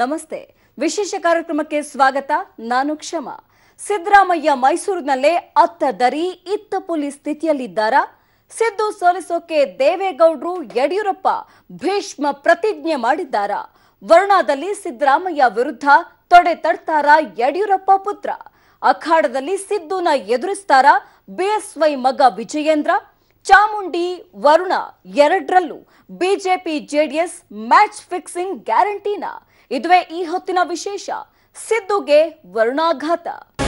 ನಮಸ್ತೆ ವಿಶೇಷ ಕಾರ್ಯಕ್ರಮಕ್ಕೆ ಸ್ವಾಗತ ನಾನು ಕ್ಷಮ ಸಿದ್ದರಾಮಯ್ಯ ಮೈಸೂರಿನಲ್ಲೇ ಅತ್ತ ದರಿ ಇತ್ತ ಪುಲಿ ಸ್ಥಿತಿಯಲ್ಲಿದ್ದಾರಾ ಸಿದ್ದು ಸೋಲಿಸೋಕೆ ದೇವೇಗೌಡರು ಯಡಿಯೂರಪ್ಪ ಭೀಷ್ಮ ಪ್ರತಿಜ್ಞೆ ಮಾಡಿದ್ದಾರಾ ವರುಣಾದಲ್ಲಿ ಸಿದ್ದರಾಮಯ್ಯ ವಿರುದ್ಧ ತೊಡೆ ತಡ್ತಾರ ಯಡಿಯೂರಪ್ಪ ಪುತ್ರ ಅಖಾಡದಲ್ಲಿ ಸಿದ್ದುನ ಎದುರಿಸ್ತಾರ ಬಿಎಸ್ವೈ ಮಗ ವಿಜಯೇಂದ್ರ ಚಾಮುಂಡಿ ವರುಣ ಎರಡರಲ್ಲೂ ಬಿಜೆಪಿ ಜೆಡಿಎಸ್ ಮ್ಯಾಚ್ ಫಿಕ್ಸಿಂಗ್ ಗ್ಯಾರಂಟಿನ ಇದುವೇ ಈ ಹೊತ್ತಿನ ವಿಶೇಷ ಸಿದ್ದುಗೆ ವರುಣಾಘಾತ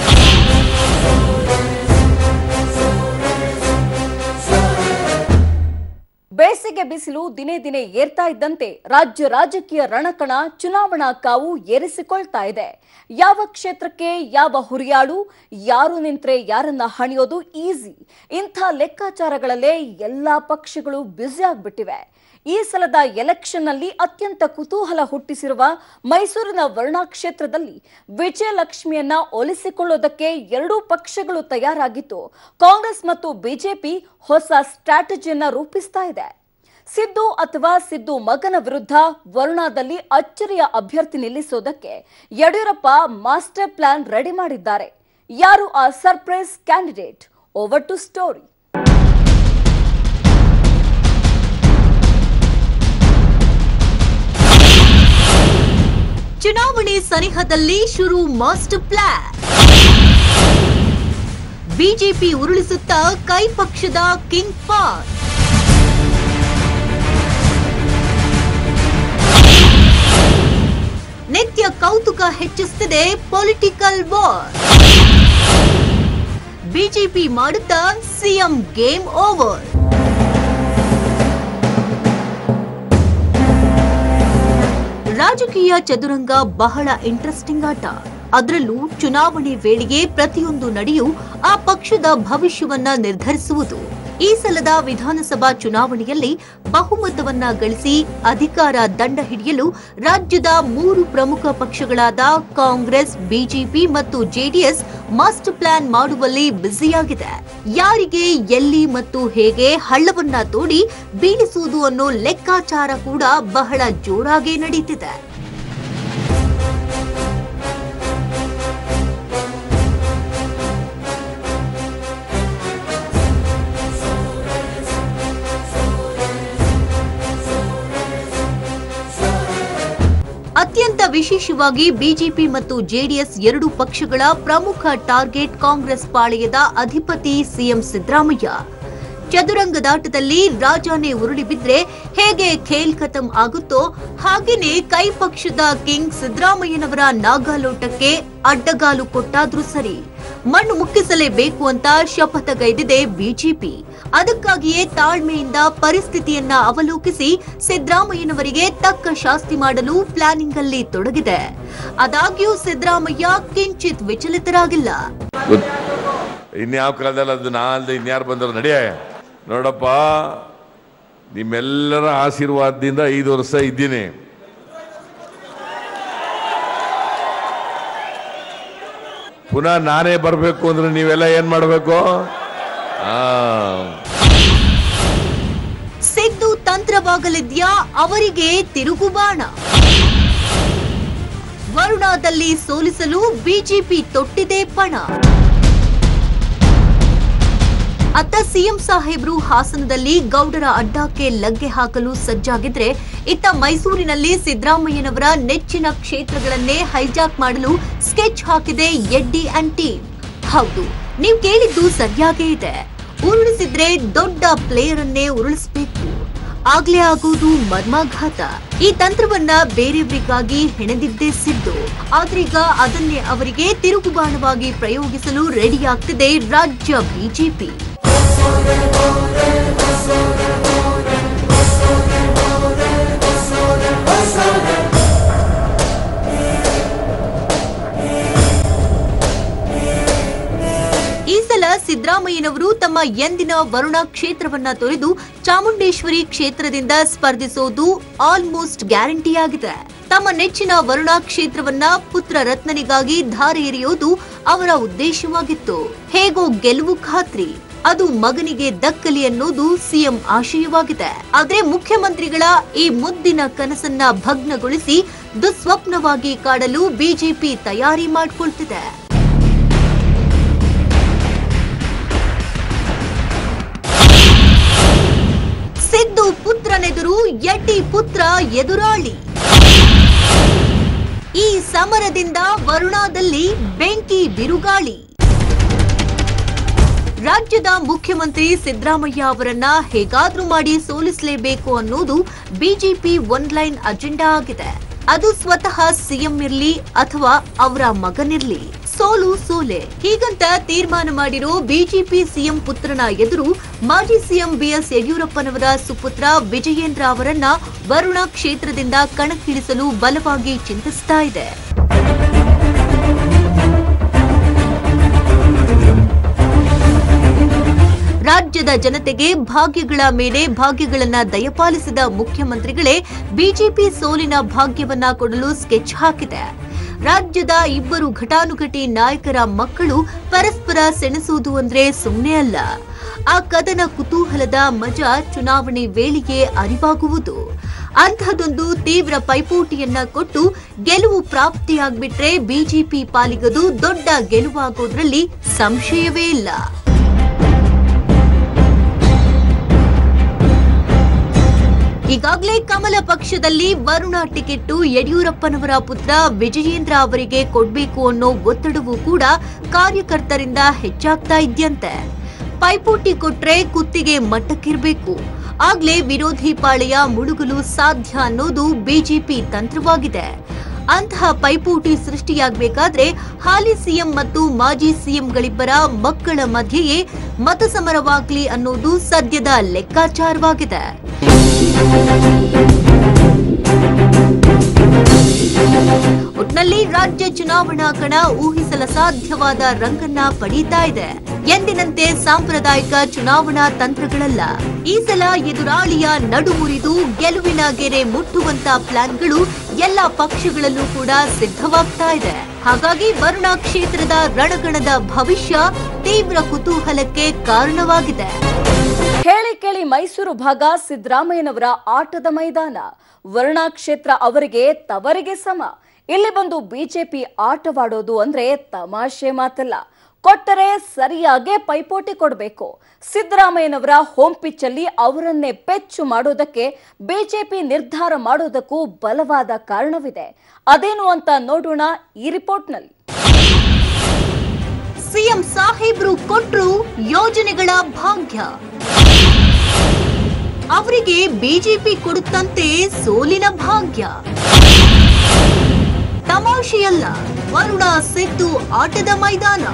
ಬೇಸಿಗೆ ಬಿಸಿಲು ದಿನೇ ದಿನೇ ಏರ್ತಾ ಇದ್ದಂತೆ ರಾಜ್ಯ ರಾಜಕೀಯ ರಣಕಣ ಚುನಾವಣಾ ಕಾವು ಏರಿಸಿಕೊಳ್ತಾ ಇದೆ ಯಾವ ಕ್ಷೇತ್ರಕ್ಕೆ ಯಾವ ಹುರಿಯಾಳು ಯಾರು ನಿಂತ್ರೆ ಯಾರನ್ನ ಹಣಿಯೋದು ಈಸಿ ಇಂಥ ಲೆಕ್ಕಾಚಾರಗಳಲ್ಲೇ ಎಲ್ಲಾ ಪಕ್ಷಗಳು ಬ್ಯುಸಿ ಆಗ್ಬಿಟ್ಟಿವೆ ಈ ಸಲದ ಎಲೆಕ್ಷನ್ನಲ್ಲಿ ಅತ್ಯಂತ ಕುತೂಹಲ ಹುಟ್ಟಿಸಿರುವ ಮೈಸೂರಿನ ವರ್ಣಾ ಕ್ಷೇತ್ರದಲ್ಲಿ ವಿಜಯಲಕ್ಷ್ಮಿಯನ್ನ ಒಲಿಸಿಕೊಳ್ಳೋದಕ್ಕೆ ಎರಡೂ ಪಕ್ಷಗಳು ತಯಾರಾಗಿದ್ದು ಕಾಂಗ್ರೆಸ್ ಮತ್ತು ಬಿಜೆಪಿ ಹೊಸ ಸ್ಟ್ರಾಟಜಿಯನ್ನ ರೂಪಿಸ್ತಾ ಇದೆ ಸಿದ್ದು ಅಥವಾ ಸಿದ್ದು ಮಗನ ವಿರುದ್ಧ ವರುಣಾದಲ್ಲಿ ಅಚ್ಚರಿಯ ಅಭ್ಯರ್ಥಿ ನಿಲ್ಲಿಸೋದಕ್ಕೆ ಯಡಿಯೂರಪ್ಪ ಮಾಸ್ಟರ್ ಪ್ಲಾನ್ ರೆಡಿ ಮಾಡಿದ್ದಾರೆ ಯಾರು ಆ surprise candidate over to story ಚುನಾವಣೆ ಸನಿಹದಲ್ಲಿ ಶುರು ಮಾಸ್ಟರ್ ಪ್ಲಾನ್ ಬಿಜೆಪಿ ಉರುಳಿಸುತ್ತಾ ಕೈ ಪಕ್ಷದ ಕಿಂಗ್ ಪಾರ್ ನಿತ್ಯ ಕೌತುಕ ಹೆಚ್ಚಿಸುತ್ತಿದೆ ಪೊಲಿಟಿಕಲ್ ವಾರ್ ಬಿಜೆಪಿ ಮಾಡುತ್ತಾ ಸಿಎಂ ಗೇಮ್ ಓವರ್ ರಾಜಕೀಯ ಚದುರಂಗ ಬಹಳ ಇಂಟ್ರೆಸ್ಟಿಂಗ್ ಆಟ ಅದರಲ್ಲೂ ಚುನಾವಣೆ ವೇಳೆಗೆ ಪ್ರತಿಯೊಂದು ನಡೆಯೂ ಆ ಪಕ್ಷದ ಭವಿಷ್ಯವನ್ನ ನಿರ್ಧರಿಸುವುದು ಈ ಸಲದ ವಿಧಾನಸಭಾ ಚುನಾವಣೆಯಲ್ಲಿ ಬಹುಮತವನ್ನ ಗಳಿಸಿ ಅಧಿಕಾರ ದಂಡ ಹಿಡಿಯಲು ರಾಜ್ಯದ ಮೂರು ಪ್ರಮುಖ ಪಕ್ಷಗಳಾದ ಕಾಂಗ್ರೆಸ್ ಬಿಜೆಪಿ ಮತ್ತು ಜೆಡಿಎಸ್ ಮಾಸ್ಟರ್ ಪ್ಲಾನ್ ಮಾಡುವಲ್ಲಿ ಬ್ಯುಸಿಯಾಗಿದೆ ಯಾರಿಗೆ ಎಲ್ಲಿ ಮತ್ತು ಹೇಗೆ ಹಳ್ಳವನ್ನ ತೋಡಿ ಬೀಳಿಸುವುದು ಅನ್ನೋ ಲೆಕ್ಕಾಚಾರ ಕೂಡ ಬಹಳ ಜೋರಾಗಿ ನಡೀತಿದೆ ಅತ್ಯಂತ ವಿಶೇಷವಾಗಿ ಬಿಜೆಪಿ ಮತ್ತು ಜೆಡಿಎಸ್ ಎರಡು ಪಕ್ಷಗಳ ಪ್ರಮುಖ ಟಾರ್ಗೆಟ್ ಕಾಂಗ್ರೆಸ್ ಪಾಳೆಯದ ಅಧಿಪತಿ ಸಿಎಂ ಸಿದ್ದರಾಮಯ್ಯ ಚದುರಂಗದಾಟದಲ್ಲಿ ರಾಜಾನೇ ಉರುಳಿ ಬಿದ್ರೆ ಹೇಗೆ ಖೇಲ್ ಖತಮ್ ಆಗುತ್ತೋ ಹಾಗೇನೆ ಕೈ ಪಕ್ಷದ ಕಿಂಗ್ ಸಿದ್ದರಾಮಯ್ಯನವರ ನಾಗಾಲೋಟಕ್ಕೆ ಅಡ್ಡಗಾಲು ಕೊಟ್ಟಾದ್ರೂ ಸರಿ ಮಣ್ಣು ಮುಕ್ಕಿಸಲೇಬೇಕು ಅಂತ ಶಪಥಗೈದಿದೆ ಬಿಜೆಪಿ ಅದಕ್ಕಾಗಿಯೇ ತಾಳ್ಮೆಯಿಂದ ಪರಿಸ್ಥಿತಿಯನ್ನ ಅವಲೋಕಿಸಿ ಸಿದ್ದರಾಮಯ್ಯನವರಿಗೆ ತಕ್ಕ ಶಾಸ್ತಿ ಮಾಡಲು ಪ್ಲಾನಿಂಗ್ ಅಲ್ಲಿ ತೊಡಗಿದೆ ಆದಾಗ್ಯೂ ಸಿದ್ದರಾಮಯ್ಯ ಕಿಂಚಿತ್ ವಿಚಲಿತರಾಗಿಲ್ಲ ಗೊತ್- ಇನ್ಯಾವ ಕಾಲದಲ್ಲಿ ಅದು ನಾ ಅಲ್ದೆ ಇನ್ಯಾರು ಬಂದರು ನಡೆಯ ನೋಡಪ್ಪ ನಿಮ್ಮೆಲ್ಲರ ಆಶೀರ್ವಾದದಿಂದ ಐದು ವರ್ಷ ಇದ್ದೀನಿ ಪುನಃ ನಾನೇ ಬರಬೇಕು ಅಂದ್ರೆ ನೀವೆಲ್ಲ ಏನ್ ಮಾಡಬೇಕು ಆ ಸಿದ್ದು ತಂತ್ರವಾಗಲಿದ್ಯಾ ಅವರಿಗೆ ತಿರುಗುಬಾಣ ವರುಣಾದಲ್ಲಿ ಸೋಲಿಸಲು ಬಿಜೆಪಿ ತೊಟ್ಟಿದೆ ಪಣ ಅತ್ತ ಸಿಎಂ ಸಾಹೇಬ್ರು ಹಾಸನದಲ್ಲಿ ಗೌಡರ ಅಡ್ಡಕ್ಕೆ ಲಗ್ಗೆ ಹಾಕಲು ಸಜ್ಜಾಗಿದ್ರೆ ಇತ್ತ ಮೈಸೂರಿನಲ್ಲಿ ಸಿದ್ದರಾಮಯ್ಯನವರ ನೆಚ್ಚಿನ ಕ್ಷೇತ್ರಗಳನ್ನೇ ಹೈಜಾಕ್ ಮಾಡಲು ಸ್ಕೆಚ್ ಹಾಕಿದೆ ಎಡ್ಡಿ ಅಂಡ್ ಟೀಮ್ ಹೌದು ನೀವು ಕೇಳಿದ್ದು ಸರಿಯಾಗೇ ಇದೆ ಉರುಳಿಸಿದ್ರೆ ದೊಡ್ಡ ಪ್ಲೇಯರ್ ಅನ್ನೇ ಉರುಳಿಸಬೇಕು ಆಗ್ಲೇ ಆಗುವುದು ಮರ್ಮಾಘಾತ ಈ ತಂತ್ರವನ್ನ ಬೇರೆಯವರಿಗಾಗಿ ಹೆಣೆದಿದ್ದೇ ಸಿದ್ದು ಆದ್ರೀಗ ಅದನ್ನೇ ಅವರಿಗೆ ತಿರುಗುಬಾಣವಾಗಿ ಪ್ರಯೋಗಿಸಲು ರೆಡಿಯಾಗ್ತಿದೆ ರಾಜ್ಯ ಬಿಜೆಪಿ ಈ ಸಲ ಸಿದ್ದರಾಮಯ್ಯನವರು ತಮ್ಮ ಎಂದಿನ ವರುಣ ಕ್ಷೇತ್ರವನ್ನ ತೊರೆದು ಚಾಮುಂಡೇಶ್ವರಿ ಕ್ಷೇತ್ರದಿಂದ ಸ್ಪರ್ಧಿಸೋದು ಆಲ್ಮೋಸ್ಟ್ ಗ್ಯಾರಂಟಿಯಾಗಿದೆ ತಮ್ಮ ನೆಚ್ಚಿನ ವರುಣ ಕ್ಷೇತ್ರವನ್ನ ಪುತ್ರ ರತ್ನನಿಗಾಗಿ ಧಾರೆ ಎರೆಯೋದು ಅವರ ಉದ್ದೇಶವಾಗಿತ್ತು ಹೇಗೋ ಗೆಲುವು ಖಾತ್ರಿ ಅದು ಮಗನಿಗೆ ದಕ್ಕಲಿ ಅನ್ನೋದು ಸಿಎಂ ಆಶಯವಾಗಿದೆ ಆದ್ರೆ ಮುಖ್ಯಮಂತ್ರಿಗಳ ಈ ಮುದ್ದಿನ ಕನಸನ್ನ ಭಗ್ನಗೊಳಿಸಿ ದುಸ್ವಪ್ನವಾಗಿ ಕಾಡಲು ಬಿಜೆಪಿ ತಯಾರಿ ಮಾಡಿಕೊಳ್ತಿದೆ ಸಿದ್ದು ಪುತ್ರನೆದುರು ಯಡ್ಡಿ ಪುತ್ರ ಎದುರಾಳಿ ಈ ಸಮರದಿಂದ ವರುಣಾದಲ್ಲಿ ಬೆಂಕಿ ಬಿರುಗಾಳಿ ರಾಜ್ಯದ ಮುಖ್ಯಮಂತ್ರಿ ಸಿದ್ದರಾಮಯ್ಯ ಅವರನ್ನ ಹೇಗಾದ್ರೂ ಮಾಡಿ ಸೋಲಿಸಲೇಬೇಕು ಅನ್ನೋದು ಬಿಜೆಪಿ ಒನ್ಲೈನ್ ಅಜೆಂಡಾ ಆಗಿದೆ ಅದು ಸ್ವತಃ ಸಿಎಂ ಇರ್ಲಿ ಅಥವಾ ಅವರ ಮಗನಿರ್ಲಿ ಸೋಲು ಸೋಲೆ ಹೀಗಂತ ತೀರ್ಮಾನ ಮಾಡಿರೋ ಬಿಜೆಪಿ ಸಿಎಂ ಪುತ್ರನ ಎದುರು ಮಾಜಿ ಸಿಎಂ ಬಿಎಸ್ ಯಡಿಯೂರಪ್ಪನವರ ಸುಪುತ್ರ ವಿಜಯೇಂದ್ರ ಅವರನ್ನ ವರುಣ ಕ್ಷೇತ್ರದಿಂದ ಕಣಕ್ಕಿಳಿಸಲು ಬಲವಾಗಿ ಚಿಂತಿಸ್ತಾ ಇದೆ ರಾಜ್ಯದ ಜನತೆಗೆ ಭಾಗ್ಯಗಳ ಮೇಲೆ ಭಾಗ್ಯಗಳನ್ನ ದಯಪಾಲಿಸಿದ ಮುಖ್ಯಮಂತ್ರಿಗಳೇ ಬಿಜೆಪಿ ಸೋಲಿನ ಭಾಗ್ಯವನ್ನ ಕೊಡಲು ಸ್ಕೆಚ್ ಹಾಕಿದೆ ರಾಜ್ಯದ ಇಬ್ಬರು ಘಟಾನುಘಟಿ ನಾಯಕರ ಮಕ್ಕಳು ಪರಸ್ಪರ ಸೆಣಸುವುದು ಅಂದ್ರೆ ಸುಮ್ಮನೆ ಅಲ್ಲ ಆ ಕದನ ಕುತೂಹಲದ ಮಜಾ ಚುನಾವಣೆ ವೇಳೆಗೆ ಅರಿವಾಗುವುದು ಅಂತಹದೊಂದು ತೀವ್ರ ಪೈಪೋಟಿಯನ್ನ ಕೊಟ್ಟು ಗೆಲುವು ಪ್ರಾಪ್ತಿಯಾಗ್ಬಿಟ್ರೆ ಬಿಜೆಪಿ ಪಾಲಿಗದು ದೊಡ್ಡ ಗೆಲುವಾಗೋದ್ರಲ್ಲಿ ಸಂಶಯವೇ ಇಲ್ಲ ಈಗಾಗಲೇ ಕಮಲ ಪಕ್ಷದಲ್ಲಿ ವರುಣ ಟಿಕೆಟ್ಟು ಯಡಿಯೂರಪ್ಪನವರ ಪುತ್ರ ವಿಜಯೇಂದ್ರ ಅವರಿಗೆ ಕೊಡ್ಬೇಕು ಅನ್ನೋ ಒತ್ತಡವೂ ಕೂಡ ಕಾರ್ಯಕರ್ತರಿಂದ ಹೆಚ್ಚಾಗ್ತಾ ಇದ್ಯಂತೆ ಪೈಪೋಟಿ ಕೊಟ್ರೆ ಕುತ್ತಿಗೆ ಮಟ್ಟಕ್ಕಿರ್ಬೇಕು ಆಗ್ಲೇ ವಿರೋಧಿ ಪಾಳೆಯ ಮುಳುಗಲು ಸಾಧ್ಯ ಅನ್ನೋದು ಬಿಜೆಪಿ ತಂತ್ರವಾಗಿದೆ ಅಂತಹ ಪೈಪೋಟಿ ಸೃಷ್ಟಿಯಾಗಬೇಕಾದ್ರೆ ಹಾಲಿ ಸಿಎಂ ಮತ್ತು ಮಾಜಿ ಸಿಎಂಗಳಿಬ್ಬರ ಮಕ್ಕಳ ಮಧ್ಯೆಯೇ ಮತಸಮರವಾಗ್ಲಿ ಅನ್ನೋದು ಸದ್ಯದ ಲೆಕ್ಕಾಚಾರವಾಗಿದೆ ಒಟ್ನಲ್ಲಿ ರಾಜ್ಯ ಚುನಾವಣಾ ಕಣ ಊಹಿಸಲ ಸಾಧ್ಯವಾದ ರಂಗನ್ನ ಪಡೀತಾ ಇದೆ ಎಂದಿನಂತೆ ಸಾಂಪ್ರದಾಯಿಕ ಚುನಾವಣಾ ತಂತ್ರಗಳಲ್ಲ ಈ ಸಲ ಎದುರಾಳಿಯ ನಡು ಮುರಿದು ಗೆಲುವಿನ ಗೆರೆ ಮುಟ್ಟುವಂತ ಪ್ಲಾನ್ಗಳು ಎಲ್ಲ ಪಕ್ಷಗಳಲ್ಲೂ ಕೂಡ ಸಿದ್ಧವಾಗ್ತಾ ಇದೆ ಹಾಗಾಗಿ ವರುಣಾ ಕ್ಷೇತ್ರದ ರಣಗಣದ ಭವಿಷ್ಯ ತೀವ್ರ ಕುತೂಹಲಕ್ಕೆ ಕಾರಣವಾಗಿದೆ ಹೇಳಿ ಕೇಳಿ ಮೈಸೂರು ಭಾಗ ಸಿದ್ದರಾಮಯ್ಯನವರ ಆಟದ ಮೈದಾನ ವರ್ಣಾ ಕ್ಷೇತ್ರ ಅವರಿಗೆ ತವರಿಗೆ ಸಮ ಇಲ್ಲಿ ಬಂದು ಬಿಜೆಪಿ ಆಟವಾಡೋದು ಅಂದ್ರೆ ತಮಾಷೆ ಮಾತಲ್ಲ ಕೊಟ್ಟರೆ ಸರಿಯಾಗೇ ಪೈಪೋಟಿ ಕೊಡಬೇಕು ಸಿದ್ದರಾಮಯ್ಯನವರ ಹೋಮ್ ಪಿಚ್ ಅಲ್ಲಿ ಅವರನ್ನೇ ಪೆಚ್ಚು ಮಾಡೋದಕ್ಕೆ ಬಿಜೆಪಿ ನಿರ್ಧಾರ ಮಾಡೋದಕ್ಕೂ ಬಲವಾದ ಕಾರಣವಿದೆ ಅದೇನು ಅಂತ ನೋಡೋಣ ಈ ರಿಪೋರ್ಟ್ನಲ್ಲಿ ಸಿಎಂ ಸಾಹೇಬ್ರು ಕೊಟ್ರು ಯೋಜನೆಗಳ ಭಾಗ್ಯ ಅವರಿಗೆ ಬಿಜೆಪಿ ಕೊಡುತ್ತಂತೆ ಸೋಲಿನ ಭಾಗ್ಯ ತಮಾಷೆಯಲ್ಲ ವರುಣ ಸಿದ್ದು ಆಟದ ಮೈದಾನ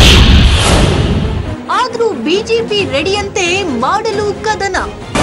ಆದ್ರೂ ಬಿಜೆಪಿ ರೆಡಿಯಂತೆ ಮಾಡಲು ಕದನ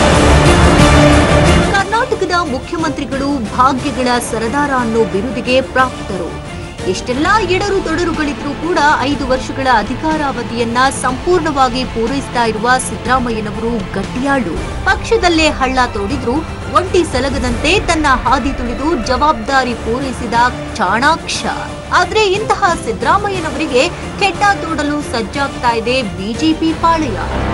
ಕರ್ನಾಟಕದ ಮುಖ್ಯಮಂತ್ರಿಗಳು ಭಾಗ್ಯಗಳ ಸರದಾರ ಅನ್ನೋ ಬಿರುದಿಗೆ ಪ್ರಾಪ್ತರು ಎಷ್ಟೆಲ್ಲಾ ಎಡರು ತೊಡರುಗಳಿದ್ರೂ ಕೂಡ ಐದು ವರ್ಷಗಳ ಅಧಿಕಾರಾವಧಿಯನ್ನ ಸಂಪೂರ್ಣವಾಗಿ ಪೂರೈಸ್ತಾ ಇರುವ ಸಿದ್ದರಾಮಯ್ಯನವರು ಗಟ್ಟಿಯಾಳು ಪಕ್ಷದಲ್ಲೇ ಹಳ್ಳ ತೋಡಿದ್ರು ಒಂಟಿ ಸಲಗದಂತೆ ತನ್ನ ಹಾದಿ ತುಳಿದು ಜವಾಬ್ದಾರಿ ಪೂರೈಸಿದ ಚಾಣಾಕ್ಷ ಆದ್ರೆ ಇಂತಹ ಸಿದ್ದರಾಮಯ್ಯನವರಿಗೆ ಕೆಟ್ಟ ತೋಡಲು ಸಜ್ಜಾಗ್ತಾ ಇದೆ ಬಿಜೆಪಿ ಪಾಳೆಯ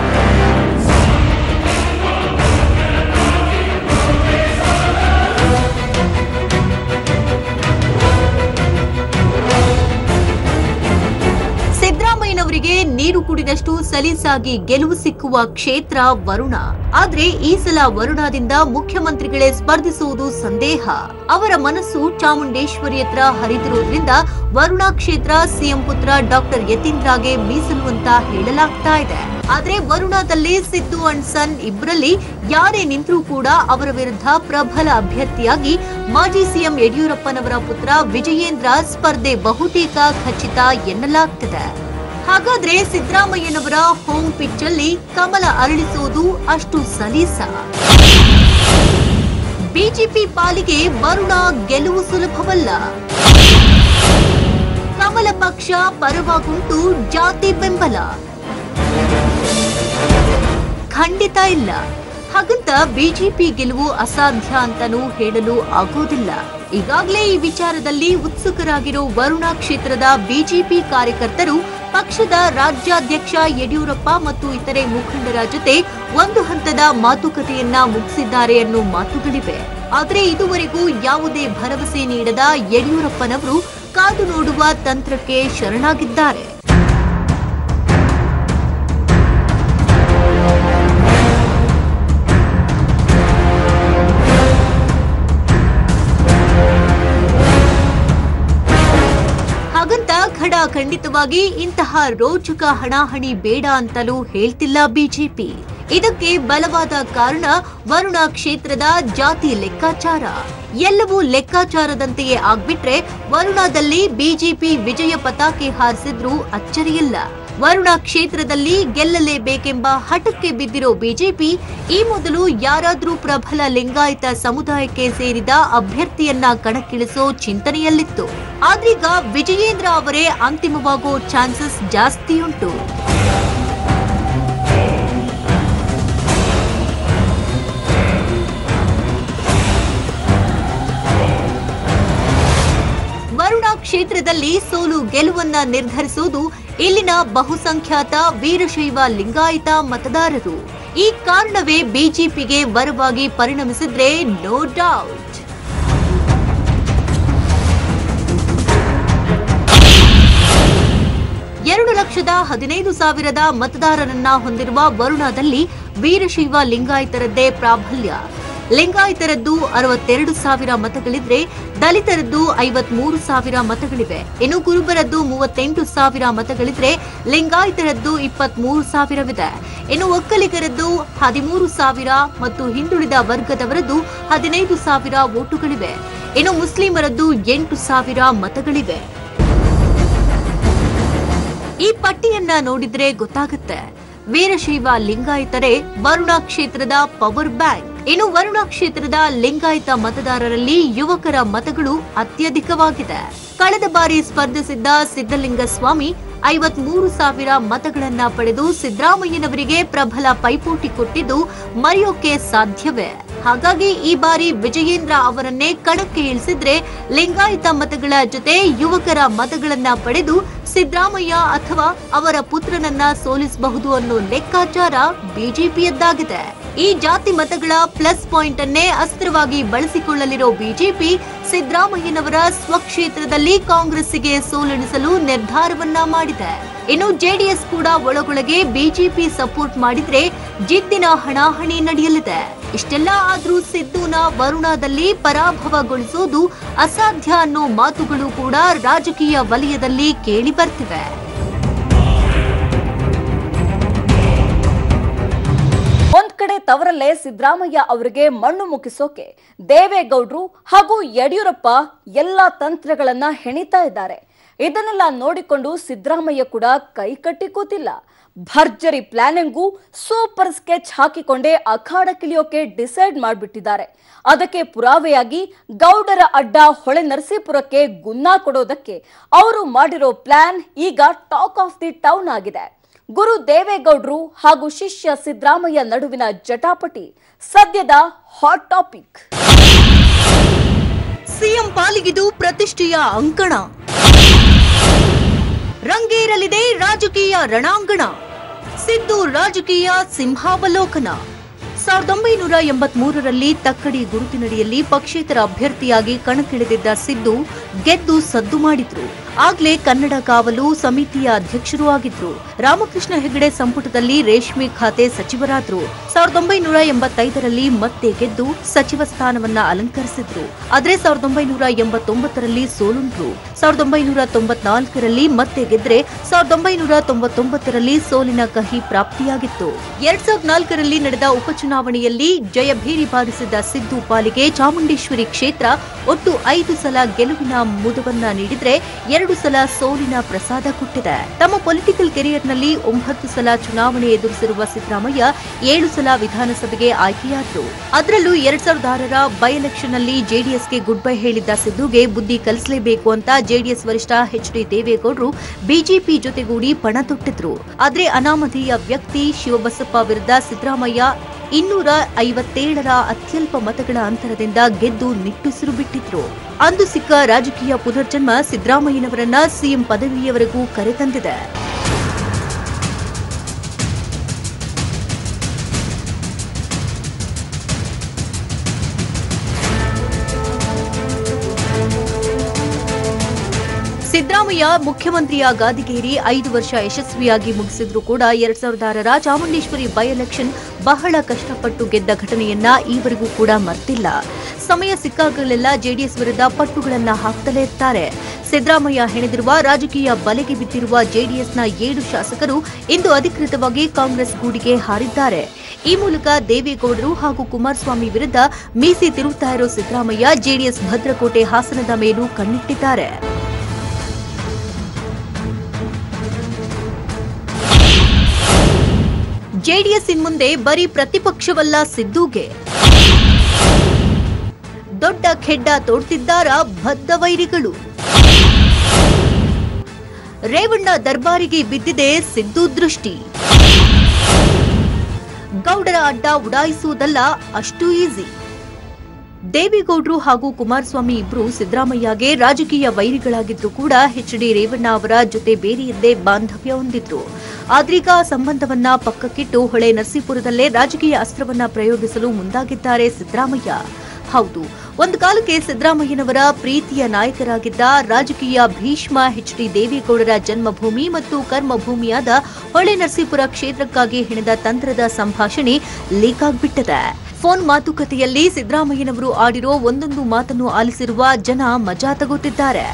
ಸಿದ್ದರಾಮಯ್ಯನವರಿಗೆ ನೀರು ಕುಡಿದಷ್ಟು ಸಲೀಸಾಗಿ ಗೆಲುವು ಸಿಕ್ಕುವ ಕ್ಷೇತ್ರ ವರುಣ ಆದ್ರೆ ಈ ಸಲ ವರುಣದಿಂದ ಮುಖ್ಯಮಂತ್ರಿಗಳೇ ಸ್ಪರ್ಧಿಸುವುದು ಸಂದೇಹ ಅವರ ಮನಸ್ಸು ಚಾಮುಂಡೇಶ್ವರಿ ಹತ್ರ ಹರಿದಿರುವುದರಿಂದ ವರುಣ ಕ್ಷೇತ್ರ ಸಿಎಂ ಪುತ್ರ ಡಾಕ್ಟರ್ ಯತೀಂದ್ರಗೆ ಮೀಸಲು ಅಂತ ಹೇಳಲಾಗ್ತಾ ಇದೆ ಆದ್ರೆ ವರುಣಾದಲ್ಲಿ ಸಿದ್ದು ಅಂಡ್ ಸನ್ ಇಬ್ಬರಲ್ಲಿ ಯಾರೇ ನಿಂತರೂ ಕೂಡ ಅವರ ವಿರುದ್ಧ ಪ್ರಬಲ ಅಭ್ಯರ್ಥಿಯಾಗಿ ಮಾಜಿ ಸಿಎಂ ಯಡಿಯೂರಪ್ಪನವರ ಪುತ್ರ ವಿಜಯೇಂದ್ರ ಸ್ಪರ್ಧೆ ಬಹುತೇಕ ಖಚಿತ ಎನ್ನಲಾಗ್ತಿದೆ ಹಾಗಾದ್ರೆ ಸಿದ್ದರಾಮಯ್ಯನವರ ಹೋಮ್ ಪಿಚ್ ಅಲ್ಲಿ ಕಮಲ ಅರಳಿಸುವುದು ಅಷ್ಟು ಸಲೀಸ ಬಿಜೆಪಿ ಪಾಲಿಗೆ ವರುಣ ಗೆಲುವು ಸುಲಭವಲ್ಲ ಕಮಲ ಪಕ್ಷ ಪರವಾಗುಂಟು ಜಾತಿ ಬೆಂಬಲ ಖಂಡಿತ ಇಲ್ಲ ಹಾಗಂತ ಬಿಜೆಪಿ ಗೆಲುವು ಅಸಾಧ್ಯ ಅಂತಾನೂ ಹೇಳಲು ಆಗೋದಿಲ್ಲ ಈಗಾಗಲೇ ಈ ವಿಚಾರದಲ್ಲಿ ಉತ್ಸುಕರಾಗಿರೋ ವರುಣಾ ಕ್ಷೇತ್ರದ ಬಿಜೆಪಿ ಕಾರ್ಯಕರ್ತರು ಪಕ್ಷದ ರಾಜ್ಯಾಧ್ಯಕ್ಷ ಯಡಿಯೂರಪ್ಪ ಮತ್ತು ಇತರೆ ಮುಖಂಡರ ಜೊತೆ ಒಂದು ಹಂತದ ಮಾತುಕತೆಯನ್ನ ಮುಗಿಸಿದ್ದಾರೆ ಅನ್ನೋ ಮಾತುಗಳಿವೆ ಆದರೆ ಇದುವರೆಗೂ ಯಾವುದೇ ಭರವಸೆ ನೀಡದ ಯಡಿಯೂರಪ್ಪನವರು ಕಾದು ನೋಡುವ ತಂತ್ರಕ್ಕೆ ಶರಣಾಗಿದ್ದಾರೆ ಹಾಗಂತ ಖಡ ಖಂಡಿತವಾಗಿ ಇಂತಹ ರೋಚಕ ಹಣಾಹಣಿ ಬೇಡ ಅಂತಲೂ ಹೇಳ್ತಿಲ್ಲ ಬಿಜೆಪಿ ಇದಕ್ಕೆ ಬಲವಾದ ಕಾರಣ ವರುಣ ಕ್ಷೇತ್ರದ ಜಾತಿ ಲೆಕ್ಕಾಚಾರ ಎಲ್ಲವೂ ಲೆಕ್ಕಾಚಾರದಂತೆಯೇ ಆಗ್ಬಿಟ್ರೆ ವರುಣಾದಲ್ಲಿ ಬಿಜೆಪಿ ವಿಜಯ ಪತಾಕೆ ಹಾರಿಸಿದ್ರೂ ಅಚ್ಚರಿಯಿಲ್ಲ ವರುಣ ಕ್ಷೇತ್ರದಲ್ಲಿ ಗೆಲ್ಲಲೇಬೇಕೆಂಬ ಹಠಕ್ಕೆ ಬಿದ್ದಿರೋ ಬಿಜೆಪಿ ಈ ಮೊದಲು ಯಾರಾದ್ರೂ ಪ್ರಬಲ ಲಿಂಗಾಯತ ಸಮುದಾಯಕ್ಕೆ ಸೇರಿದ ಅಭ್ಯರ್ಥಿಯನ್ನ ಕಣಕ್ಕಿಳಿಸೋ ಚಿಂತನೆಯಲ್ಲಿತ್ತು ಆದ್ರೀಗ ವಿಜಯೇಂದ್ರ ಅವರೇ ಅಂತಿಮವಾಗೋ ಚಾನ್ಸಸ್ ಜಾಸ್ತಿಯುಂಟು ವರುಣ ಕ್ಷೇತ್ರದಲ್ಲಿ ಸೋಲು ಗೆಲುವನ್ನ ನಿರ್ಧರಿಸುವುದು ಇಲ್ಲಿನ ಬಹುಸಂಖ್ಯಾತ ವೀರಶೈವ ಲಿಂಗಾಯತ ಮತದಾರರು ಈ ಕಾರಣವೇ ಬಿಜೆಪಿಗೆ ವರವಾಗಿ ಪರಿಣಮಿಸಿದ್ರೆ ನೋ ಡೌಟ್ ಎರಡು ಲಕ್ಷದ ಹದಿನೈದು ಸಾವಿರದ ಮತದಾರರನ್ನ ಹೊಂದಿರುವ ವರುಣಾದಲ್ಲಿ ವೀರಶೈವ ಲಿಂಗಾಯತರದ್ದೇ ಪ್ರಾಬಲ್ಯ ಲಿಂಗಾಯತರದ್ದು ಅರವತ್ತೆರಡು ಸಾವಿರ ಮತಗಳಿದ್ರೆ ದಲಿತರದ್ದು ಐವತ್ಮೂರು ಸಾವಿರ ಮತಗಳಿವೆ ಇನ್ನು ಕುರುಬರದ್ದು ಮೂವತ್ತೆಂಟು ಸಾವಿರ ಮತಗಳಿದ್ರೆ ಲಿಂಗಾಯತರದ್ದು ಇಪ್ಪತ್ಮೂರು ಸಾವಿರವಿದೆ ಇನ್ನು ಒಕ್ಕಲಿಗರದ್ದು ಹದಿಮೂರು ಸಾವಿರ ಮತ್ತು ಹಿಂದುಳಿದ ವರ್ಗದವರದ್ದು ಹದಿನೈದು ಸಾವಿರ ವೋಟುಗಳಿವೆ ಇನ್ನು ಮುಸ್ಲಿಮರದ್ದು ಎಂಟು ಸಾವಿರ ಮತಗಳಿವೆ ಈ ಪಟ್ಟಿಯನ್ನ ನೋಡಿದ್ರೆ ಗೊತ್ತಾಗುತ್ತೆ ವೀರಶೈವ ಲಿಂಗಾಯತರೇ ವರುಣ ಕ್ಷೇತ್ರದ ಪವರ್ ಬ್ಯಾಂಕ್ ಇನ್ನು ವರುಣ ಕ್ಷೇತ್ರದ ಲಿಂಗಾಯತ ಮತದಾರರಲ್ಲಿ ಯುವಕರ ಮತಗಳು ಅತ್ಯಧಿಕವಾಗಿದೆ ಕಳೆದ ಬಾರಿ ಸ್ಪರ್ಧಿಸಿದ್ದ ಸಿದ್ದಲಿಂಗಸ್ವಾಮಿ ಐವತ್ಮೂರು ಸಾವಿರ ಮತಗಳನ್ನ ಪಡೆದು ಸಿದ್ದರಾಮಯ್ಯನವರಿಗೆ ಪ್ರಬಲ ಪೈಪೋಟಿ ಕೊಟ್ಟಿದ್ದು ಮರೆಯೋಕೆ ಸಾಧ್ಯವೇ ಹಾಗಾಗಿ ಈ ಬಾರಿ ವಿಜಯೇಂದ್ರ ಅವರನ್ನೇ ಕಣಕ್ಕೆ ಇಳಿಸಿದ್ರೆ ಲಿಂಗಾಯತ ಮತಗಳ ಜೊತೆ ಯುವಕರ ಮತಗಳನ್ನ ಪಡೆದು ಸಿದ್ದರಾಮಯ್ಯ ಅಥವಾ ಅವರ ಪುತ್ರನನ್ನ ಸೋಲಿಸಬಹುದು ಅನ್ನೋ ಲೆಕ್ಕಾಚಾರ ಬಿಜೆಪಿಯದ್ದಾಗಿದೆ ಈ ಜಾತಿ ಮತಗಳ ಪ್ಲಸ್ ಪಾಯಿಂಟ್ ಅನ್ನೇ ಅಸ್ತ್ರವಾಗಿ ಬಳಸಿಕೊಳ್ಳಲಿರೋ ಬಿಜೆಪಿ ಸಿದ್ದರಾಮಯ್ಯನವರ ಸ್ವಕ್ಷೇತ್ರದಲ್ಲಿ ಕಾಂಗ್ರೆಸ್ಸಿಗೆ ಸೋಲೆಣಿಸಲು ನಿರ್ಧಾರವನ್ನ ಮಾಡಿದೆ ಇನ್ನು ಜೆಡಿಎಸ್ ಕೂಡ ಒಳಗೊಳಗೆ ಬಿಜೆಪಿ ಸಪೋರ್ಟ್ ಮಾಡಿದ್ರೆ ಜಿದ್ದಿನ ಹಣಾಹಣಿ ನಡೆಯಲಿದೆ ಇಷ್ಟೆಲ್ಲ ಆದ್ರೂ ಸಿದ್ದುನ ವರುಣಾದಲ್ಲಿ ಪರಾಭವಗೊಳಿಸೋದು ಅಸಾಧ್ಯ ಅನ್ನೋ ಮಾತುಗಳು ಕೂಡ ರಾಜಕೀಯ ವಲಯದಲ್ಲಿ ಕೇಳಿ ಬರ್ತಿವೆ ಒಂದ್ ಕಡೆ ತವರಲ್ಲೇ ಸಿದ್ದರಾಮಯ್ಯ ಅವರಿಗೆ ಮಣ್ಣು ಮುಗಿಸೋಕೆ ದೇವೇಗೌಡ್ರು ಹಾಗೂ ಯಡಿಯೂರಪ್ಪ ಎಲ್ಲಾ ತಂತ್ರಗಳನ್ನ ಹೆಣಿತಾ ಇದ್ದಾರೆ ಇದನ್ನೆಲ್ಲ ನೋಡಿಕೊಂಡು ಸಿದ್ದರಾಮಯ್ಯ ಕೂಡ ಕೈ ಕಟ್ಟಿ ಕೂತಿಲ್ಲ ಭರ್ಜರಿ ಪ್ಲಾನಿಂಗು ಸೂಪರ್ ಸ್ಕೆಚ್ ಹಾಕಿಕೊಂಡೇ ಅಖಾಡಕ್ಕಿಳಿಯೋಕೆ ಡಿಸೈಡ್ ಮಾಡಿಬಿಟ್ಟಿದ್ದಾರೆ ಅದಕ್ಕೆ ಪುರಾವೆಯಾಗಿ ಗೌಡರ ಅಡ್ಡ ಹೊಳೆ ನರಸೀಪುರಕ್ಕೆ ಗುನ್ನ ಕೊಡೋದಕ್ಕೆ ಅವರು ಮಾಡಿರೋ ಪ್ಲಾನ್ ಈಗ ಟಾಕ್ ಆಫ್ ದಿ ಟೌನ್ ಆಗಿದೆ ಗುರು ದೇವೇಗೌಡ್ರು ಹಾಗೂ ಶಿಷ್ಯ ಸಿದ್ದರಾಮಯ್ಯ ನಡುವಿನ ಜಟಾಪಟಿ ಸದ್ಯದ ಹಾಟ್ ಟಾಪಿಕ್ ಸಿಎಂ ಪಾಲಿಗಿದು ಪ್ರತಿಷ್ಠೆಯ ಅಂಕಣ ರಂಗೇರಲಿದೆ ರಾಜಕೀಯ ರಣಾಂಗಣ ಸಿದ್ದು ರಾಜಕೀಯ ಸಿಂಹಾವಲೋಕನ ಸಾವಿರದ ಒಂಬೈನೂರ ಎಂಬತ್ಮೂರರಲ್ಲಿ ತಕ್ಕಡಿ ಗುರುತಿನಡಿಯಲ್ಲಿ ಪಕ್ಷೇತರ ಅಭ್ಯರ್ಥಿಯಾಗಿ ಕಣಕ್ಕಿಳಿದಿದ್ದ ಸಿದ್ದು ಗೆದ್ದು ಸದ್ದು ಮಾಡಿದ್ರು ಆಗ್ಲೇ ಕನ್ನಡ ಕಾವಲು ಸಮಿತಿಯ ಅಧ್ಯಕ್ಷರೂ ಆಗಿದ್ರು ರಾಮಕೃಷ್ಣ ಹೆಗಡೆ ಸಂಪುಟದಲ್ಲಿ ರೇಷ್ಮೆ ಖಾತೆ ಸಚಿವರಾದ್ರು ಸಾವಿರದ ಒಂಬೈನೂರ ಎಂಬತ್ತೈದರಲ್ಲಿ ಮತ್ತೆ ಗೆದ್ದು ಸಚಿವ ಸ್ಥಾನವನ್ನ ಅಲಂಕರಿಸಿದ್ರು ಆದ್ರೆ ಸಾವಿರದ ಒಂಬೈನೂರ ಎಂಬತ್ತೊಂಬತ್ತರಲ್ಲಿ ಸೋಲುಂಟ್ರು ಸಾವಿರದ ಒಂಬೈನೂರ ತೊಂಬತ್ನಾಲ್ಕರಲ್ಲಿ ಮತ್ತೆ ಗೆದ್ರೆ ಸಾವಿರದ ಒಂಬೈನೂರ ತೊಂಬತ್ತೊಂಬತ್ತರಲ್ಲಿ ಸೋಲಿನ ಕಹಿ ಪ್ರಾಪ್ತಿಯಾಗಿತ್ತು ಎರಡ್ ಸಾವಿರದ ನಾಲ್ಕರಲ್ಲಿ ನಡೆದ ಉಪಚುನಾವಣೆಯಲ್ಲಿ ಜಯಭೇರಿ ಬಾರಿಸಿದ್ದ ಸಿದ್ದು ಪಾಲಿಗೆ ಚಾಮುಂಡೇಶ್ವರಿ ಕ್ಷೇತ್ರ ಒಟ್ಟು ಐದು ಸಲ ಗೆಲುವಿನ ಮುದವನ್ನ ನೀಡಿದ್ರೆ ಎರಡು ಸಲ ಸೋಲಿನ ಪ್ರಸಾದ ಕೊಟ್ಟಿದೆ ತಮ್ಮ ಪೊಲಿಟಿಕಲ್ ಕೆರಿಯರ್ನಲ್ಲಿ ಒಂಬತ್ತು ಸಲ ಚುನಾವಣೆ ಎದುರಿಸಿರುವ ಸಿದ್ದರಾಮಯ್ಯ ಏಳು ಸಲ ವಿಧಾನಸಭೆಗೆ ಆಯ್ಕೆಯಾದ್ರು ಅದರಲ್ಲೂ ಎರಡ್ ಸಾವಿರದ ಆರರ ಬೈ ಎಲೆಕ್ಷನ್ ನಲ್ಲಿ ಜೆಡಿಎಸ್ಗೆ ಗುಡ್ ಬೈ ಹೇಳಿದ್ದ ಸಿದ್ದುಗೆ ಬುದ್ಧಿ ಕಲಿಸಲೇಬೇಕು ಅಂತ ಜೆಡಿಎಸ್ ವರಿಷ್ಠ ಎಚ್ ಡಿ ದೇವೇಗೌಡರು ಬಿಜೆಪಿ ಜೊತೆಗೂಡಿ ಪಣ ತೊಟ್ಟಿದ್ರು ಆದ್ರೆ ಅನಾಮಧೇಯ ವ್ಯಕ್ತಿ ಶಿವಬಸಪ್ಪ ವಿರುದ್ಧ ಸಿದ್ದರಾಮಯ್ಯ ಇನ್ನೂರ ಐವತ್ತೇಳರ ಅತ್ಯಲ್ಪ ಮತಗಳ ಅಂತರದಿಂದ ಗೆದ್ದು ನಿಟ್ಟುಸಿರು ಬಿಟ್ಟಿದ್ರು ಅಂದು ಸಿಕ್ಕ ರಾಜಕೀಯ ಪುನರ್ಜನ್ಮ ಸಿದ್ದರಾಮಯ್ಯನವರನ್ನ ಸಿಎಂ ಪದವಿಯವರೆಗೂ ಕರೆತಂದಿದೆ ಸಿದ್ದರಾಮಯ್ಯ ಮುಖ್ಯಮಂತ್ರಿಯ ಗಾದಿಗೇರಿ ಐದು ವರ್ಷ ಯಶಸ್ವಿಯಾಗಿ ಮುಗಿಸಿದ್ರು ಕೂಡ ಎರಡ್ ಸಾವಿರದ ಆರರ ಚಾಮುಂಡೇಶ್ವರಿ ಬೈ ಎಲೆಕ್ಷನ್ ಬಹಳ ಕಷ್ಟಪಟ್ಟು ಗೆದ್ದ ಘಟನೆಯನ್ನ ಈವರೆಗೂ ಕೂಡ ಮರ್ತಿಲ್ಲ ಸಮಯ ಸಿಕ್ಕಾಗಲೆಲ್ಲ ಜೆಡಿಎಸ್ ವಿರುದ್ಧ ಪಟ್ಟುಗಳನ್ನ ಹಾಕ್ತಲೇ ಇರ್ತಾರೆ ಸಿದ್ದರಾಮಯ್ಯ ಹೆಣೆದಿರುವ ರಾಜಕೀಯ ಬಲೆಗೆ ಬಿದ್ದಿರುವ ಜೆಡಿಎಸ್ನ ಏಳು ಶಾಸಕರು ಇಂದು ಅಧಿಕೃತವಾಗಿ ಕಾಂಗ್ರೆಸ್ ಗೂಡಿಗೆ ಹಾರಿದ್ದಾರೆ ಈ ಮೂಲಕ ದೇವೇಗೌಡರು ಹಾಗೂ ಕುಮಾರಸ್ವಾಮಿ ವಿರುದ್ಧ ಮೀಸಿ ತಿರುಗ್ತಾ ಇರೋ ಸಿದ್ದರಾಮಯ್ಯ ಜೆಡಿಎಸ್ ಭದ್ರಕೋಟೆ ಹಾಸನದ ಮೇಲೂ ಕಣ್ಣಿಟ್ಟಿದ್ದಾರೆ ಜೆಡಿಎಸ್ ಇನ್ಮುಂದೆ ಬರೀ ಪ್ರತಿಪಕ್ಷವಲ್ಲ ಸಿದ್ದುಗೆ ದೊಡ್ಡ ಖೆಡ್ಡ ತೋಡ್ತಿದ್ದಾರ ಬದ್ಧ ವೈರಿಗಳು ರೇವಣ್ಣ ದರ್ಬಾರಿಗೆ ಬಿದ್ದಿದೆ ಸಿದ್ದು ದೃಷ್ಟಿ ಗೌಡರ ಅಡ್ಡ ಉಡಾಯಿಸುವುದಲ್ಲ ಅಷ್ಟು ಈಸಿ ದೇವೇಗೌಡರು ಹಾಗೂ ಕುಮಾರಸ್ವಾಮಿ ಇಬ್ರು ಸಿದ್ದರಾಮಯ್ಯಗೆ ರಾಜಕೀಯ ವೈರಿಗಳಾಗಿದ್ರು ಕೂಡ ಎಚ್ ಡಿ ರೇವಣ್ಣ ಅವರ ಜೊತೆ ಬೇರೆಯದ್ದೇ ಬಾಂಧವ್ಯ ಹೊಂದಿದ್ರು ಆದ್ರೀಗ ಆ ಸಂಬಂಧವನ್ನ ಪಕ್ಕಕ್ಕಿಟ್ಟು ಹೊಳೆ ನರಸೀಪುರದಲ್ಲೇ ರಾಜಕೀಯ ಅಸ್ತ್ರವನ್ನ ಪ್ರಯೋಗಿಸಲು ಮುಂದಾಗಿದ್ದಾರೆ ಸಿದ್ದರಾಮಯ್ಯ ಹೌದು ಒಂದು ಕಾಲಕ್ಕೆ ಸಿದ್ದರಾಮಯ್ಯನವರ ಪ್ರೀತಿಯ ನಾಯಕರಾಗಿದ್ದ ರಾಜಕೀಯ ಭೀಷ್ಮ ಎಚ್ ಡಿ ದೇವೇಗೌಡರ ಜನ್ಮಭೂಮಿ ಮತ್ತು ಕರ್ಮಭೂಮಿಯಾದ ಹೊಳೆ ನರಸೀಪುರ ಕ್ಷೇತ್ರಕ್ಕಾಗಿ ಹೆಣೆದ ತಂತ್ರದ ಸಂಭಾಷಣೆ ಲೀಕ್ ಆಗ್ಬಿಟ್ಟಿದೆ ಫೋನ್ ಮಾತುಕತೆಯಲ್ಲಿ ಸಿದ್ದರಾಮಯ್ಯನವರು ಆಡಿರೋ ಒಂದೊಂದು ಮಾತನ್ನು ಆಲಿಸಿರುವ ಜನ ಮಜಾ ತಗೋತಿದ್ದಾರೆ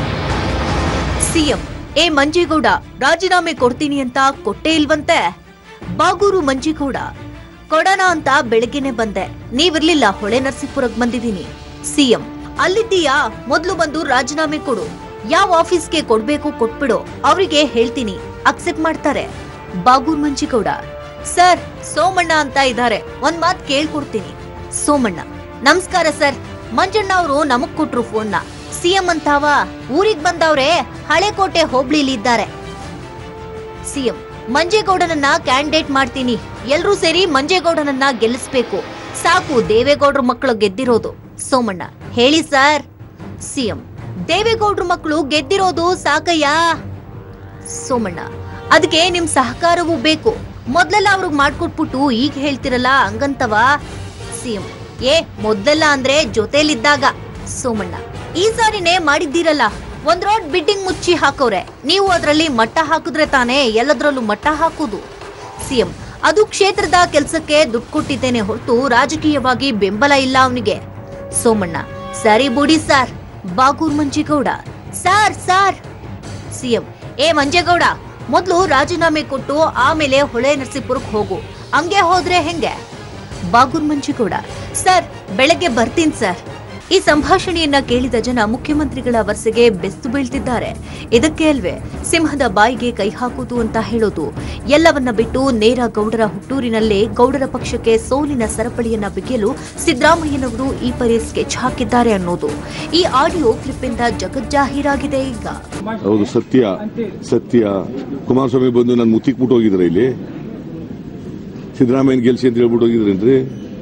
ಸಿಎಂ ಎ ಮಂಜೇಗೌಡ ರಾಜೀನಾಮೆ ಕೊಡ್ತೀನಿ ಅಂತ ಕೊಟ್ಟೇ ಇಲ್ವಂತೆ ಬಾಗೂರು ಮಂಜೇಗೌಡ ಕೊಡೋಣ ಅಂತ ಬೆಳಗ್ಗೆನೆ ಬಂದೆ ನೀವಿರ್ಲಿಲ್ಲ ಹೊಳೆ ನರಸೀಪುರಕ್ಕೆ ಬಂದಿದ್ದೀನಿ ಸಿಎಂ ಅಲ್ಲಿದ್ದೀಯಾ ಮೊದ್ಲು ಬಂದು ರಾಜೀನಾಮೆ ಕೊಡು ಯಾವ ಆಫೀಸ್ಗೆ ಕೊಡ್ಬೇಕು ಕೊಟ್ಬಿಡು ಅವರಿಗೆ ಹೇಳ್ತೀನಿ ಅಕ್ಸೆಪ್ಟ್ ಮಾಡ್ತಾರೆ ಬಾಗೂರ್ ಮಂಜೇಗೌಡ ಸರ್ ಸೋಮಣ್ಣ ಅಂತ ಇದ್ದಾರೆ ಒಂದ್ ಮಾತ್ ಕೇಳ್ಕೊಡ್ತೀನಿ ಸೋಮಣ್ಣ ನಮಸ್ಕಾರ ಸರ್ ಮಂಜಣ್ಣ ಅವರು ನಮಗ್ ಕೊಟ್ರು ಫೋನ್ನ ಸಿಎಂ ಅಂತಾವ ಊರಿಗ್ ಬಂದವ್ರೆ ಹಳೆಕೋಟೆ ಹೋಬ್ಳಿಲಿ ಇದ್ದಾರೆ ಸಿಎಂ ಮಂಜೇಗೌಡನನ್ನ ಕ್ಯಾಂಡಿಡೇಟ್ ಮಾಡ್ತೀನಿ ಎಲ್ರೂ ಸೇರಿ ಮಂಜೇಗೌಡನನ್ನ ಗೆಲ್ಲಿಸ್ಬೇಕು ಸಾಕು ದೇವೇಗೌಡ್ರ ಮಕ್ಕಳು ಗೆದ್ದಿರೋದು ಸೋಮಣ್ಣ ಹೇಳಿ ಸರ್ ಸಿಎಂ ದೇವೇಗೌಡ್ರ ಮಕ್ಕಳು ಗೆದ್ದಿರೋದು ಸಾಕಯ್ಯ ಸೋಮಣ್ಣ ಅದಕ್ಕೆ ನಿಮ್ ಸಹಕಾರವೂ ಬೇಕು ಮೊದ್ಲೆಲ್ಲ ಅವ್ರಿಗೆ ಮಾಡ್ಕೊಟ್ಬಿಟ್ಟು ಈಗ ಹೇಳ್ತಿರಲ್ಲ ಹಂಗಂತವ ಸಿಎಂ ಏ ಮೊದ್ಲೆಲ್ಲ ಅಂದ್ರೆ ಜೊತೆಲಿದ್ದಾಗ ಸೋಮಣ್ಣ ಈ ಸಾರಿನೇ ಮಾಡಿದ್ದೀರಲ್ಲ ಒಂದ್ ರೋಡ್ ಬಿಡ್ಡಿಂಗ್ ಮುಚ್ಚಿ ಹಾಕೋರೆ ನೀವು ಅದ್ರಲ್ಲಿ ಮಟ್ಟ ಹಾಕಿದ್ರೆ ತಾನೇ ಎಲ್ಲದ್ರಲ್ಲೂ ಮಟ್ಟ ಹಾಕುದು ಸಿಎಂ ಅದು ಕ್ಷೇತ್ರದ ಕೆಲ್ಸಕ್ಕೆ ದುಡ್ಡು ಕೊಟ್ಟಿದ್ದೇನೆ ಹೊರತು ರಾಜಕೀಯವಾಗಿ ಬೆಂಬಲ ಇಲ್ಲ ಅವನಿಗೆ ಸೋಮಣ್ಣ ಸರಿ ಬುಡಿ sir Bagur Manjegowda sir sir CM ಏ ಮಂಜೇಗೌಡ ಮೊದ್ಲು ರಾಜೀನಾಮೆ ಕೊಟ್ಟು ಆಮೇಲೆ ಹೊಳೆ ನರಸೀಪುರಕ್ಕೆ ಹೋಗು ಹಂಗೆ ಹೋದ್ರೆ ಹೆಂಗೆ ಬಾಗೂರ್ ಮಂಜೇಗೌಡ ಸರ್ ಬೆಳಗ್ಗೆ ಬರ್ತೀನಿ ಸರ್ ಈ ಸಂಭಾಷಣೆಯನ್ನ ಕೇಳಿದ ಜನ ಮುಖ್ಯಮಂತ್ರಿಗಳ ವರ್ಸೆಗೆ ಬೆಸ್ತು ಬೀಳ್ತಿದ್ದಾರೆ ಇದಕ್ಕೆ ಅಲ್ವೇ ಸಿಂಹದ ಬಾಯಿಗೆ ಕೈ ಹಾಕುವುದು ಅಂತ ಹೇಳೋದು ಎಲ್ಲವನ್ನ ಬಿಟ್ಟು ನೇರ ಗೌಡರ ಹುಟ್ಟೂರಿನಲ್ಲೇ ಗೌಡರ ಪಕ್ಷಕ್ಕೆ ಸೋಲಿನ ಸರಪಳಿಯನ್ನ ಬಿಗಿಯಲು ಸಿದ್ದರಾಮಯ್ಯನವರು ಈ ಪರಿ ಸ್ಕೆಚ್ ಹಾಕಿದ್ದಾರೆ ಅನ್ನೋದು ಈ ಆಡಿಯೋ ಕ್ಲಿಪ್ ಇಂದ ಜಗಜ್ಜಾಹೀರಾಗಿದೆ ಈಗ ಹೌದು ಸತ್ಯ ಸತ್ಯ ಕುಮಾರಸ್ವಾಮಿ ಬಂದು ನಾನು ಮುತ್ತಿಕ್ಬಿಟ್ಟು ಹೋಗಿದ್ರೆ ಇಲ್ಲಿ ಸಿದ್ದರಾಮಯ್ಯನ ಗೆಲ್ಸಿ ಅಂತ ಹೇಳ್ಬಿಟ್ಟು ಹೋಗಿದ್ರೇನ್ರಿ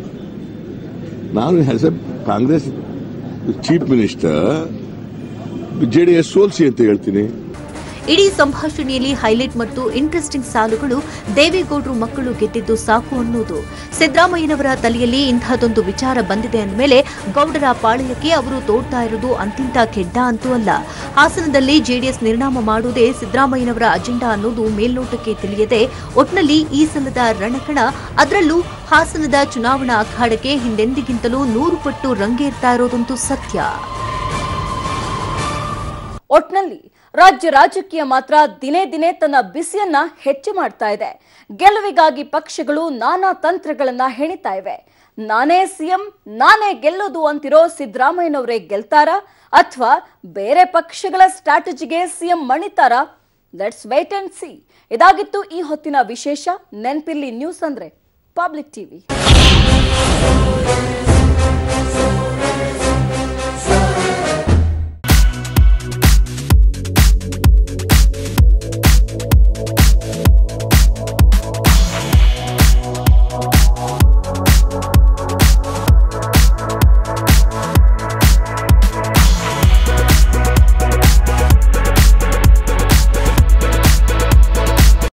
ನಾನು as a Congress chief minister J D S ಸೋಲ್ಸಿ ಅಂತ ಹೇಳ್ತೀನಿ ಇಡೀ ಸಂಭಾಷಣೆಯಲ್ಲಿ ಹೈಲೈಟ್ ಮತ್ತು ಇಂಟ್ರೆಸ್ಟಿಂಗ್ ಸಾಲುಗಳು ದೇವೇಗೌಡರು ಮಕ್ಕಳು ಗೆದ್ದಿದ್ದು ಸಾಕು ಅನ್ನೋದು ಸಿದ್ದರಾಮಯ್ಯನವರ ತಲೆಯಲ್ಲಿ ಇಂತಹದೊಂದು ವಿಚಾರ ಬಂದಿದೆ ಅಂದಮೇಲೆ ಗೌಡರ ಪಾಳಯಕ್ಕೆ ಅವರು ತೋಡ್ತಾ ಇರೋದು ಅಂತಿಂತ ಕೆಡ್ಡ ಅಂತೂ ಅಲ್ಲ ಹಾಸನದಲ್ಲಿ ಜೆಡಿಎಸ್ ನಿರ್ನಾಮ ಮಾಡುವುದೇ ಸಿದ್ದರಾಮಯ್ಯನವರ ಅಜೆಂಡಾ ಅನ್ನೋದು ಮೇಲ್ನೋಟಕ್ಕೆ ತಿಳಿಯದೆ ಒಟ್ನಲ್ಲಿ ಈ ಸಲದ ರಣಕಣ ಅದರಲ್ಲೂ ಹಾಸನದ ಚುನಾವಣಾ ಅಖಾಡಕ್ಕೆ ಹಿಂದೆಂದಿಗಿಂತಲೂ ನೂರು ಪಟ್ಟು ರಂಗೇರ್ತಾ ಇರೋದಂತೂ ಸತ್ಯ ಒಟ್ನಲ್ಲಿ ರಾಜ್ಯ ರಾಜಕೀಯ ಮಾತ್ರ ದಿನೇ ದಿನೇ ತನ್ನ ಬಿಸಿಯನ್ನ ಹೆಚ್ಚು ಮಾಡ್ತಾ ಇದೆ ಗೆಲುವಿಗಾಗಿ ಪಕ್ಷಗಳು ನಾನಾ ತಂತ್ರಗಳನ್ನ ಹೆಣಿತಾ ಇವೆ ನಾನೇ ಸಿಎಂ ನಾನೇ ಗೆಲ್ಲೋದು ಅಂತಿರೋ ಸಿದ್ದರಾಮಯ್ಯನವರೇ ಗೆಲ್ತಾರಾ ಅಥವಾ ಬೇರೆ ಪಕ್ಷಗಳ ಸ್ಟ್ರಾಟಜಿಗೆ ಸಿಎಂ ಮಣಿತಾರ ಲೆಟ್ಸ್ ವೈಟ್ ಅಂಡ್ ಸಿ ಇದಾಗಿತ್ತು ಈ ಹೊತ್ತಿನ ವಿಶೇಷ ನೆನ್ಪಿರ್ಲಿ ನ್ಯೂಸ್ ಅಂದ್ರೆ ಪಬ್ಲಿಕ್ ಟಿವಿ